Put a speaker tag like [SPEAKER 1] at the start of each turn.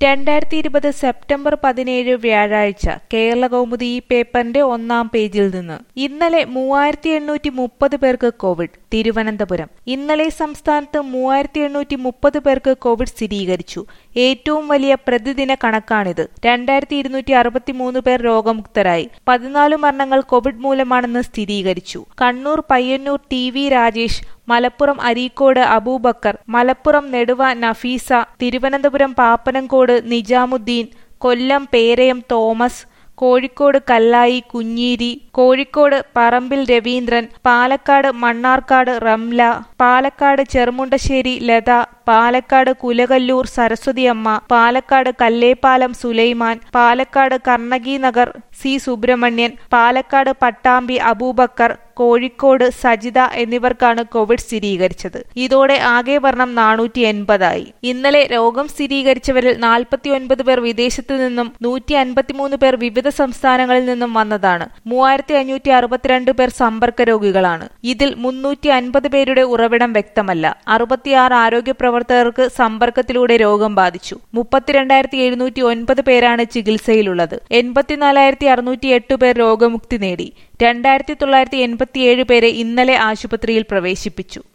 [SPEAKER 1] രണ്ടായിരത്തി ഇരുപത് സെപ്റ്റംബർ പതിനേഴ് വ്യാഴാഴ്ച കേരള കൗമുദി ഈ പേപ്പറിന്റെ ഒന്നാം പേജിൽ നിന്ന് ഇന്നലെ മൂവായിരത്തി എണ്ണൂറ്റി മുപ്പത് പേർക്ക് കോവിഡ് തിരുവനന്തപുരം ഇന്നലെ സംസ്ഥാനത്ത് മൂവായിരത്തി എണ്ണൂറ്റി മുപ്പത് പേർക്ക് കോവിഡ് സ്ഥിരീകരിച്ചു ഏറ്റവും വലിയ പ്രതിദിന കണക്കാണിത് രണ്ടായിരത്തി ഇരുന്നൂറ്റി അറുപത്തിമൂന്ന് പേർ രോഗമുക്തരായി പതിനാല് മരണങ്ങൾ കോവിഡ് മൂലമാണെന്ന് സ്ഥിരീകരിച്ചു Kannur Payyanur T V Rajesh Malappuram Areekode Aboobacker Malappuram Neduva Nafeesa Thiruvananthapuram Pappanamcode Nizamuddin Kollam Perayam Thomas Kozhikode Kallai Kunheeri Kozhikode Parambil Raveendran Palakkad Mannarkkad Ramla Palakkad Cherumundassery Latha Palakkad Kulakkallur Saraswathiamma Palakkad Kallepalam Sulaiman Palakkad Karnaki Nagar C Subramanian Palakkad Pattambi Aboobacker Kozhikode Sajitha എന്നിവർക്കാണ് കോവിഡ് സ്ഥിരീകരിച്ചത് ഇതോടെ ആകെ വർണ്ണം നാനൂറ്റി എൺപതായി ഇന്നലെ രോഗം സ്ഥിരീകരിച്ചവരിൽ നാൽപ്പത്തിയൊൻപത് പേർ വിദേശത്തു നിന്നും നൂറ്റി അൻപത്തിമൂന്ന് പേർ വിവിധ സംസ്ഥാനങ്ങളിൽ നിന്നും വന്നതാണ് മൂവായിരത്തി അഞ്ഞൂറ്റി അറുപത്തിരണ്ട് പേർ സമ്പർക്ക രോഗികളാണ് ഇതിൽ മുന്നൂറ്റി അൻപത് പേരുടെ ഉറവിടം വ്യക്തമല്ല അറുപത്തിയാറ് ആരോഗ്യ പ്രവർത്തകർക്ക് സമ്പർക്കത്തിലൂടെ രോഗം ബാധിച്ചു മുപ്പത്തിരണ്ടായിരത്തി എഴുന്നൂറ്റി ഒൻപത് പേരാണ് ചികിത്സയിലുള്ളത് എൺപത്തിനാലായിരത്തി അറുന്നൂറ്റി എട്ട് പേർ രോഗമുക്തി നേടി രണ്ടായിരത്തി തൊള്ളായിരത്തി എൺപത്തിയേഴ് പേരെ ഇന്നലെ ആശുപത്രിയിൽ പ്രവേശിപ്പിച്ചു